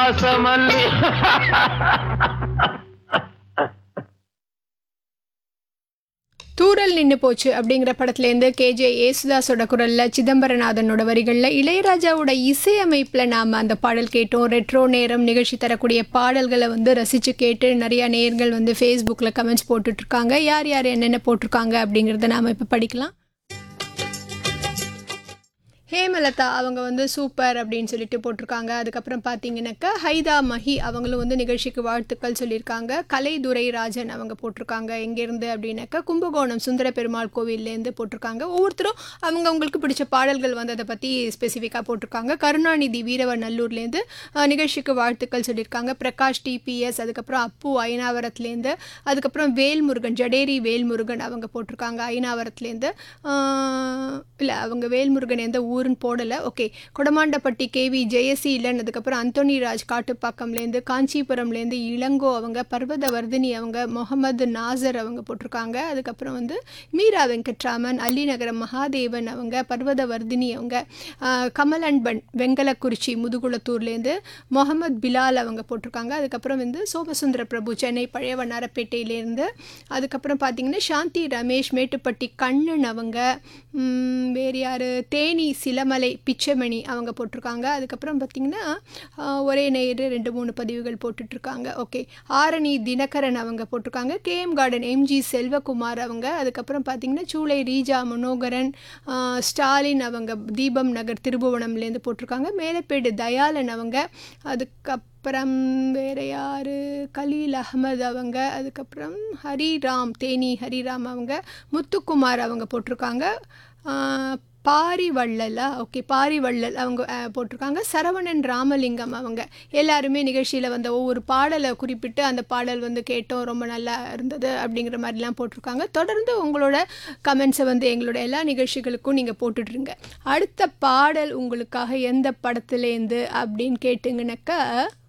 வாசமல்லி தூரல் நின்னு போச்சு அப்படிங்கிற படத்துலேருந்து கேஜே ஏசுதாஸோட குரல்ல சிதம்பரநாதனோட வரிகளில் இளையராஜாவோட இசையமைப்பில் நாம் அந்த பாடல் கேட்டோம் ரெட்ரோ நேரம் நிகழ்ச்சி தரக்கூடிய பாடல்களை வந்து ரசித்து கேட்டு நிறையா நேயர்கள் வந்து ஃபேஸ்புக்கில் கமெண்ட்ஸ் போட்டுட்ருக்காங்க யார் யார் என்னென்ன போட்டிருக்காங்க அப்படிங்கிறத நாம் இப்போ படிக்கலாம் ஹேமலதா அவங்க வந்து சூப்பர் அப்படின்னு சொல்லிட்டு போட்டிருக்காங்க அதுக்கப்புறம் பார்த்தீங்கன்னாக்கா ஹைதா மஹி அவங்களும் வந்து நிகழ்ச்சிக்கு வாழ்த்துக்கள் சொல்லியிருக்காங்க கலைதுரை ராஜன் அவங்க போட்டிருக்காங்க எங்கேருந்து அப்படின்னாக்கா கும்பகோணம் சுந்தர பெருமாள் கோவில்லேருந்து போட்டிருக்காங்க ஒவ்வொருத்தரும் அவங்க அவங்களுக்கு பிடிச்ச பாடல்கள் வந்து அதை பற்றி ஸ்பெசிஃபிக்காக போட்டிருக்காங்க கருணாநிதி வீரவ நல்லூர்லேருந்து அஹ், நிகழ்ச்சிக்கு வாழ்த்துக்கள் சொல்லியிருக்காங்க பிரகாஷ் டிபிஎஸ் அதுக்கப்புறம் அப்பு ஐனாவரத்துலேருந்து அதுக்கப்புறம் வேல்முருகன் ஜடேரி வேல்முருகன் அவங்க போட்டிருக்காங்க ஐனாவரத்துலேருந்து இல்லை அவங்க வேல்முருகன் எந்த ஊருன்னு போடலை ஓகே கொடமாண்டப்பட்டி கேவி ஜெயசீலன் அதுக்கப்புறம் அந்தோனி ராஜ் காட்டுப்பாக்கம்லேருந்து காஞ்சிபுரம்லேருந்து இளங்கோ அவங்க பர்வதவர்தினி அவங்க முகமது நாசர் அவங்க போட்டிருக்காங்க அதுக்கப்புறம் வந்து மீரா வெங்கட்ராமன் அள்ளிநகரம் மகாதேவன் அவங்க பர்வதவர்தினி அவங்க ஆஹ், கமலன்பன் வெங்கலக்குறிச்சி முதுகுளத்தூர்லேருந்து முகமது பிலால் அவங்க போட்டிருக்காங்க அதுக்கப்புறம் வந்து சோமசுந்தர பிரபு சென்னை பழைய வண்ணாரப்பேட்டையிலேருந்து அதுக்கப்புறம் பார்த்தீங்கன்னா சாந்தி ரமேஷ் மேட்டுப்பட்டி கண்ணன் அவங்க ம், வேறு யார் தேனி சிலமலை பிச்சைமணி அவங்க போட்டிருக்காங்க அதுக்கப்புறம் பார்த்தீங்கன்னா ஆஹ், ஒரே நேரு ரெண்டு மூணு பதிவுகள் போட்டுட்ருக்காங்க ஓகே ஆரணி தினகரன் அவங்க போட்டிருக்காங்க கேஎம் கார்டன் எம்ஜி செல்வகுமார் அவங்க அதுக்கப்புறம் பார்த்தீங்கன்னா சூளை ரீஜா மனோகரன் ஆஹ், ஸ்டாலின் அவங்க தீபம் நகர் திருபுவனம்லேருந்து போட்டிருக்காங்க மேலப்பேடு தயாளன் அவங்க அதுக்கப்புறம் வேறு யார் கலீல் அகமது அவங்க அதுக்கப்புறம் ஹரிராம் தேனி ஹரிராம் அவங்க முத்துக்குமார் அவங்க போட்டிருக்காங்க ஆஹ், பாரிவள்ளலா ஓகே பாரிவள்ளல் அவங்க அஹ், போட்டிருக்காங்க சரவணன் ராமலிங்கம் அவங்க எல்லாருமே நிகழ்ச்சியில் வந்த ஒவ்வொரு பாடலை குறிப்பிட்டு அந்த பாடல் வந்து கேட்டோம் ரொம்ப நல்லா இருந்தது அப்படிங்கிற மாதிரிலாம் போட்டிருக்காங்க தொடர்ந்து உங்களோட கமெண்ட்ஸை வந்து எங்களோட எல்லா நிகழ்ச்சிகளுக்கும் நீங்கள் போட்டுட்ருங்க அடுத்த பாடல் உங்களுக்காக எந்த படத்துலேருந்து அப்படின்னு கேட்டிங்கனாக்கா